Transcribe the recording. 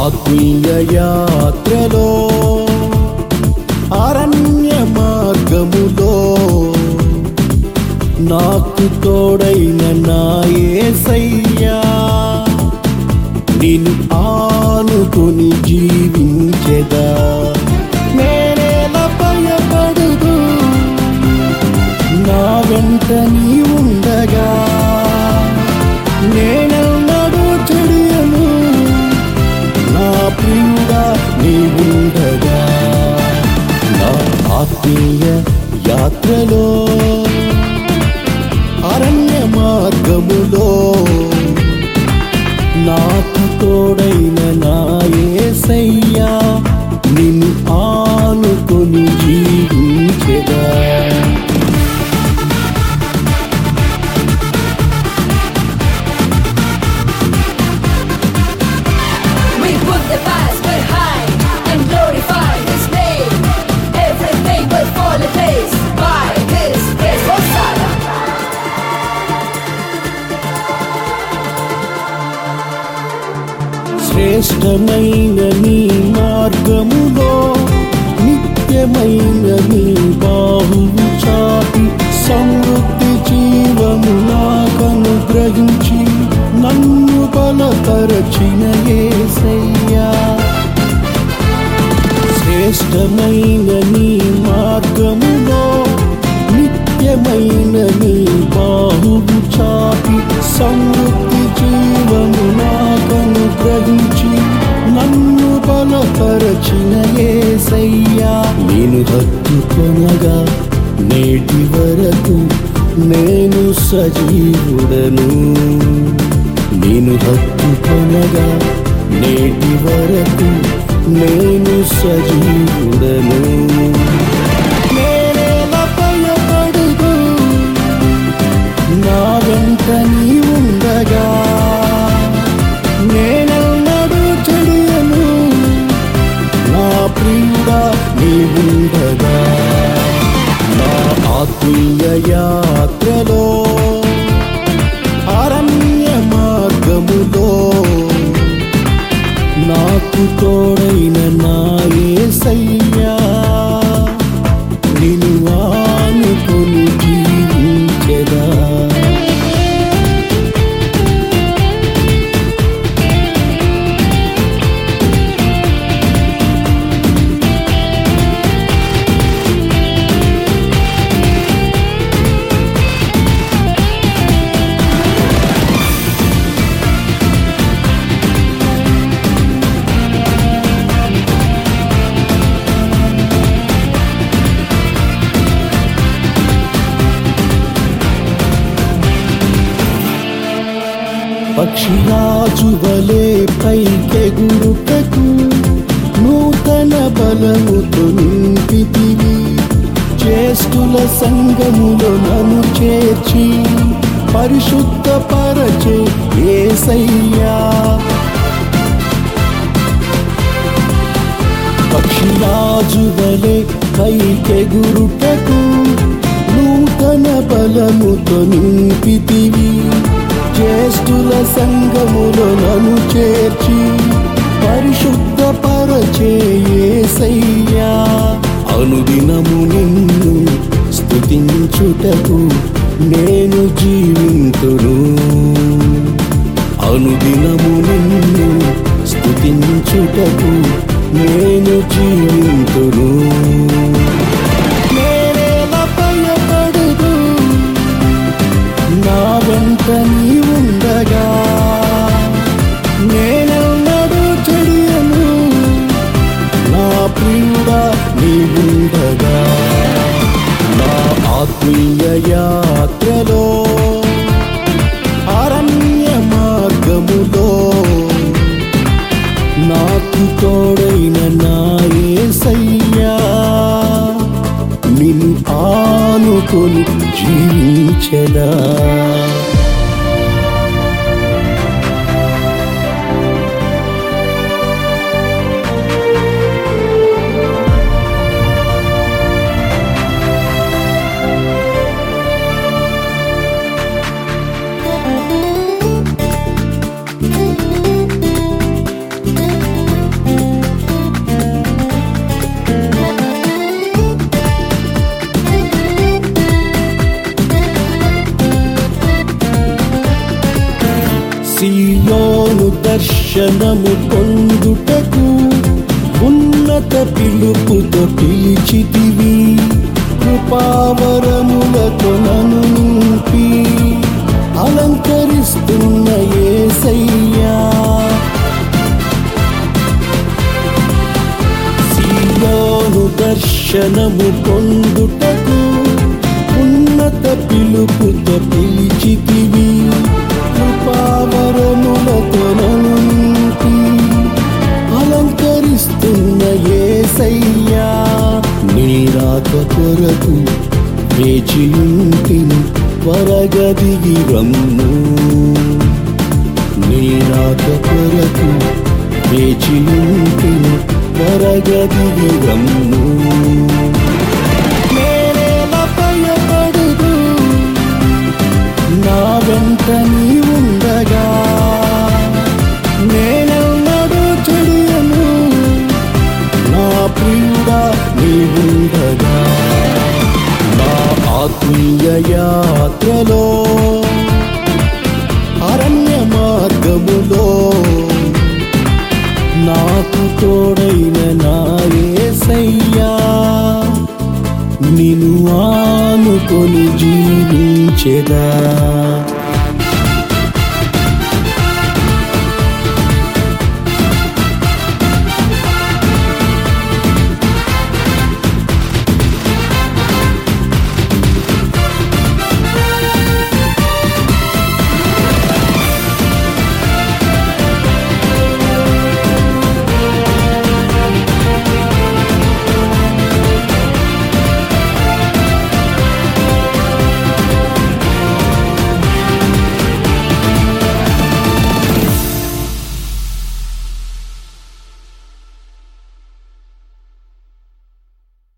ఆత్మీయ యాత్రలో అరణ్య మార్గములో నాకు తోడైన నా యేసయ్యా నిన్ను ఆనుకొని జీవించెదా నేనేలా భయపడదు నా వెంట నీ ఉండగా నేనెన్నడూ చెడియను నా ప్రియుడా నీ ఉండగా నా ఆత్మీయ యాత్రలో అరణ్య మార్గములో నాకు తోడైన నా యేసయ్యా నిన్ను ఆనుకొని జీవించెదా We put the past behind and glorify His name. Everything will fall in place by His grace. Hosanna. శ్రేష్టమైన నీ మార్గములో నిత్యమైన నీ బాహువు చాపి సమృద్ధి జీవము నాకనుగ్రహించి నన్ను బలపరచిన యేసయ్యా శ్రేష్టమైన నీ మార్గములో నిత్యమైన నీ బాహువు చాపి సమృద్ధి జీవము నాకనుగ్రహించి నన్ను బలపరచిన యేసయ్యా నేను హత్తుకొనగా నేటి వరకు నేను సజీవుడను నేను హత్తుకొనగా నేటి వరకు నేను సజీవుడను నేనేలా భయపడదు నా వెంట నీ ఉండగా నేనెన్నడూ చెడియను నా ప్రియుడా నీ ఉండగా నా ఆత్మీయ యాత్రలో అరణ్య మార్గములో నాకు తోడైన నా యేసయ్యా నిన్ను ఆనుకొని జీవించెదా పక్షిరాజు వలే పైకెగురుటకు నూతన బలముతో నింపితివి చేస్తుల సంగములో నన్ను చేర్చి పరిశుద్ధ పరచే ఏసయ్యా పక్షిరాజు వలె పైకెగురుటకు నూతన బలముతో నింపితివి జ్యేష్ఠుల సంగములో నన్ను చేర్చి పరిశుద్ధ పరచేసయ్యా అనుదినము నిన్ను స్తుతించుటకు నేను జీవింతును అనుదినము నిన్ను స్తుతించుటకు నేను జీవింతును నేనేలా భయపడదు నా వెంట నీ ఉండగా నేనెన్నడూ చెడియను నా ప్రియుడా నీ ఉండగా నా ఆత్మీయ యాత్రలో అరణ్య మార్గములో నాకు తోడైన నా యేసయ్యా నిన్ను ఆనుకొని జీవించదా దర్శనము పొందుటకు ఉన్నత పిలుపుతో పిలిచితివి కృపావరములతో నన్ను నింపి అలంకరిస్తున్న ఏసయ్యా సీయోను దర్శనము పొందుటకు ఉన్నత పిలుపుతో పిలిచితివి కృపావరములతో నన్ను నింపి అలంకరిస్తున్న ఏసయ్యా నీ రాక కొరకు వేచియుంటిని త్వరగదిగి రమ్ము నీ రాక కొరకు వేచియుంటిని త్వరగదిగి రమ్ము నేనేలా భయపడదు నా వెంట నీ ఉండగా నేనెన్నడూ చెడియను నా ప్రియుడా నీ ఉండగా నా ఆత్మీయ యాత్రలో అరణ్య మార్గములో నాకు తోడైన నాయసయ్యా నిన్ను ఆనుకొని జీవించెదా